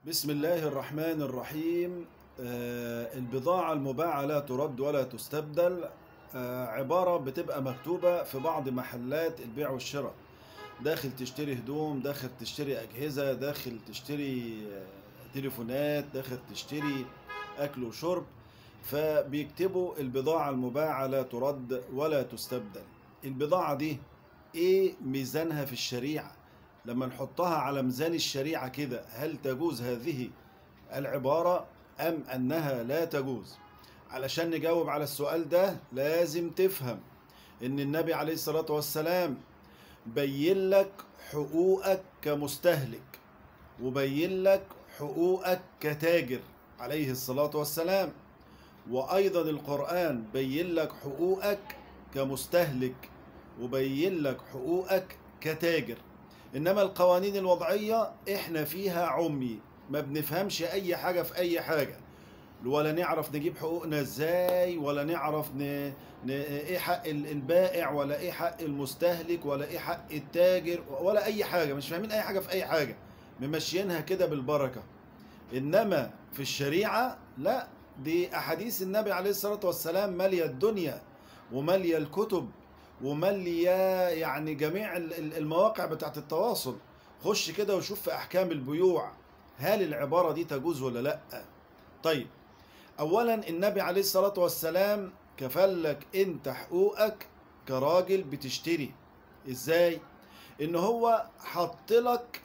بسم الله الرحمن الرحيم آه، البضاعة المباعة لا ترد ولا تستبدل آه، عبارة بتبقى مكتوبة في بعض محلات البيع والشراء داخل تشتري هدوم داخل تشتري أجهزة داخل تشتري آه، تليفونات داخل تشتري أكل وشرب فبيكتبوا البضاعة المباعة لا ترد ولا تستبدل البضاعة دي ايه ميزانها في الشريعة لما نحطها على ميزان الشريعة كده هل تجوز هذه العبارة أم أنها لا تجوز علشان نجاوب على السؤال ده لازم تفهم إن النبي عليه الصلاة والسلام بين لك حقوقك كمستهلك وبين لك حقوقك كتاجر عليه الصلاة والسلام وأيضا القرآن بين لك حقوقك كمستهلك وبين لك حقوقك كتاجر انما القوانين الوضعيه احنا فيها عمي ما بنفهمش اي حاجه في اي حاجه ولا نعرف نجيب حقوقنا ازاي ولا نعرف ن... ن... ايه حق ال- البائع ولا ايه حق المستهلك ولا ايه حق التاجر ولا اي حاجه مش فاهمين اي حاجه في اي حاجه ممشيينها كده بالبركه انما في الشريعه لا دي احاديث النبي عليه الصلاه والسلام ماليه الدنيا وماليه الكتب وماليه يعني جميع ال- ال- المواقع بتاعت التواصل خش كده وشوف في احكام البيوع هل العباره دي تجوز ولا لا طيب اولا النبي عليه الصلاه والسلام كفلك انت حقوقك كراجل بتشتري ازاي ان هو حط لك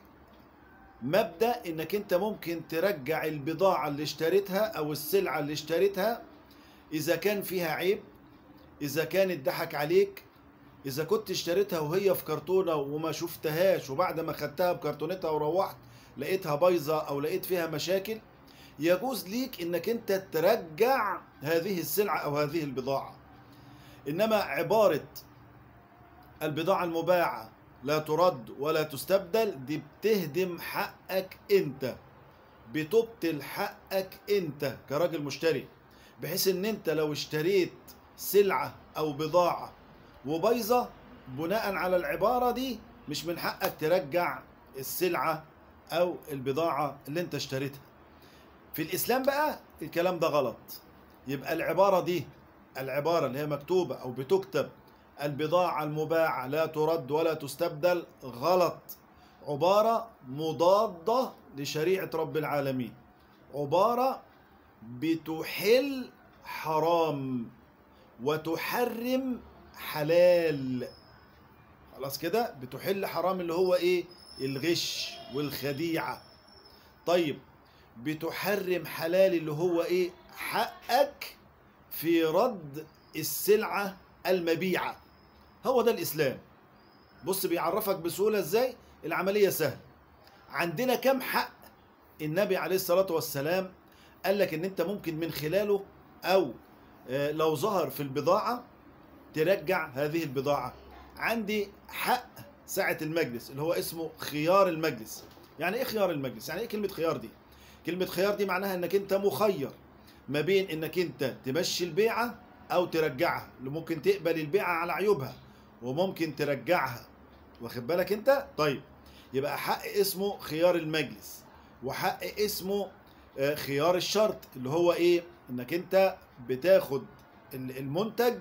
مبدا انك انت ممكن ترجع البضاعه اللي اشتريتها او السلعه اللي اشتريتها اذا كان فيها عيب اذا كان اتضحك عليك اذا كنت اشتريتها وهي في كرتونه وما شفتهاش وبعد ما خدتها بكرتونتها وروحت لقيتها بايظه او لقيت فيها مشاكل يجوز ليك انك انت ترجع هذه السلعه او هذه البضاعه انما عباره البضاعه المباعه لا ترد ولا تستبدل دي بتهدم حقك انت بتبطل حقك انت كراجل مشتري بحيث ان انت لو اشتريت سلعه او بضاعه وبايظه بناء على العباره دي مش من حقك ترجع السلعه او البضاعه اللي انت اشتريتها في الاسلام بقى الكلام ده غلط يبقى العباره دي العباره اللي هي مكتوبه او بتكتب البضاعه المباعه لا ترد ولا تستبدل غلط عباره مضاده لشريعه رب العالمين عباره بتحل حرام وتحرم حلال خلاص كده بتحل حرام اللي هو ايه الغش والخديعة طيب بتحرم حلال اللي هو ايه حقك في رد السلعة المبيعة هو ده الاسلام بص بيعرفك بسهولة ازاي العملية سهلة عندنا كم حق النبي عليه الصلاة والسلام قال لك ان انت ممكن من خلاله او آه، لو ظهر في البضاعة ترجع هذه البضاعة عندي حق ساعة المجلس اللي هو اسمه خيار المجلس يعني ايه خيار المجلس يعني ايه كلمة خيار دي كلمة خيار دي معناها انك انت مخير ما بين انك انت تمشي البيعة او ترجعها اللي ممكن تقبل البيعة على عيوبها وممكن ترجعها واخد بالك انت طيب يبقى حق اسمه خيار المجلس وحق اسمه آه، خيار الشرط اللي هو ايه انك انت بتاخد ال- المنتج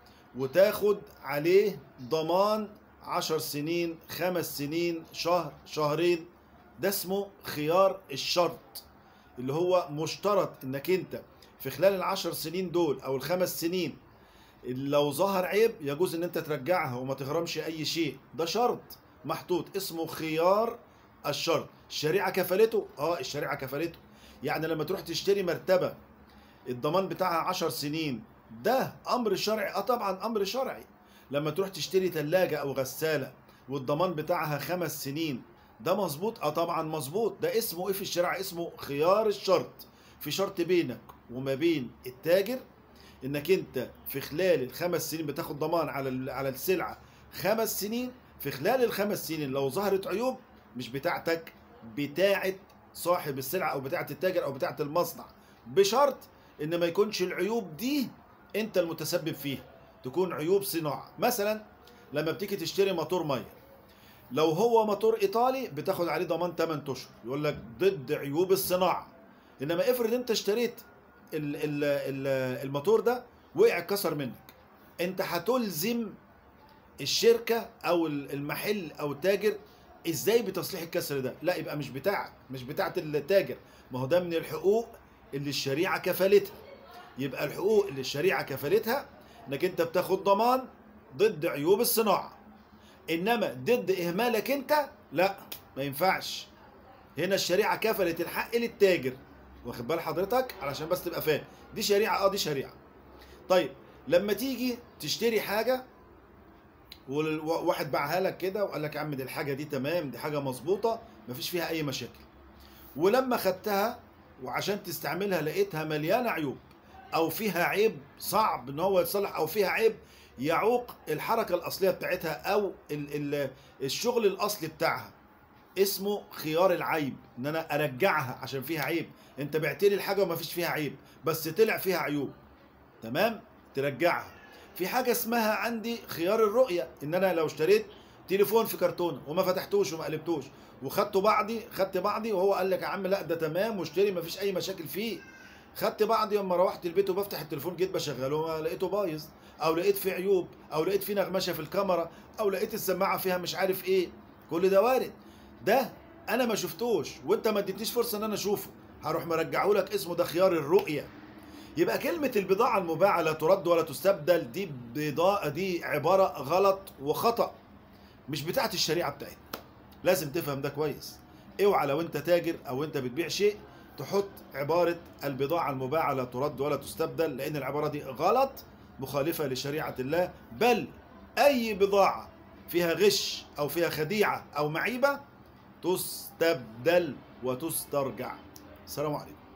وتاخد عليه ضمان عشر سنين خمس سنين شهر شهرين ده اسمه خيار الشرط اللي هو مشترط انك انت في خلال العشر سنين دول او الخمس سنين لو ظهر عيب يجوز ان انت ترجعها وما تغرمش اي شيء ده شرط محطوط اسمه خيار الشرط الشريعة كفلته اه الشريعة كفلته يعني لما تروح تشتري مرتبة الضمان بتاعها عشر سنين ده امر شرعي اه طبعا امر شرعي لما تروح تشتري ثلاجة او غسالة والضمان بتاعها خمس سنين ده مظبوط اه طبعا مظبوط ده اسمه ايه في الشريعة اسمه خيار الشرط في شرط بينك وما بين التاجر انك انت في خلال الخمس سنين بتاخد ضمان على ال- على السلعة خمس سنين في خلال الخمس سنين لو ظهرت عيوب مش بتاعتك بتاعت صاحب السلعة او بتاعت التاجر او بتاعت المصنع بشرط ان ما يكونش العيوب دي انت المتسبب فيها تكون عيوب صناعه مثلا لما بتيجي تشتري موتور ميه لو هو موتور ايطالي بتاخد عليه ضمان 8 اشهر يقول لك ضد عيوب الصناعه انما افرض انت اشتريت ال- ال- ال- الموتور ده وقع اتكسر منك انت هتلزم الشركه او ال- المحل او التاجر ازاي بتصليح الكسر ده لا يبقى مش بتاعك مش بتاعت التاجر ما هو ده من الحقوق اللي الشريعه كفلتها يبقى الحقوق اللي الشريعه كفلتها انك انت بتاخد ضمان ضد عيوب الصناعه انما ضد اهمالك انت لا ما ينفعش هنا الشريعه كفلت الحق للتاجر واخد بال حضرتك علشان بس تبقى فاهم دي شريعه اه دي شريعه طيب لما تيجي تشتري حاجه وواحد باعها لك كده وقال لك يا عم دي الحاجه دي تمام دي حاجه مظبوطه مفيش فيها اي مشاكل ولما خدتها وعشان تستعملها لقيتها مليانه عيوب او فيها عيب صعب ان هو يتصلح او فيها عيب يعوق الحركه الاصليه بتاعتها او ال ال الشغل الاصلي بتاعها اسمه خيار العيب ان انا ارجعها عشان فيها عيب انت بعت لي الحاجه وما فيش فيها عيب بس طلع فيها عيوب تمام ترجعها في حاجه اسمها عندي خيار الرؤيه ان انا لو اشتريت تليفون في كرتونه وما فتحتوش وما قلبتوش وخدته بعضي خدت بعضي وهو قال لك يا عم لا ده تمام واشتري ما فيش اي مشاكل فيه خدت بعضي لما روحت البيت وبفتح التليفون جيت بشغله لقيته بايظ او لقيت فيه عيوب او لقيت فيه نغمشه في الكاميرا او لقيت السماعه فيها مش عارف ايه كل ده وارد ده انا ما شفتوش وانت ما اديتنيش فرصه ان انا اشوفه هروح مرجعه لك اسمه ده خيار الرؤيه يبقى كلمة البضاعة المباعة لا ترد ولا تستبدل دي بضاعة دي عبارة غلط وخطأ مش بتاعت الشريعة بتاعتنا لازم تفهم ده كويس اوعى لو انت تاجر او انت بتبيع شيء تحط عبارة البضاعة المباعة لا ترد ولا تستبدل لان العبارة دي غلط مخالفة لشريعة الله بل اي بضاعة فيها غش او فيها خديعة او معيبة تستبدل وتسترجع السلام عليكم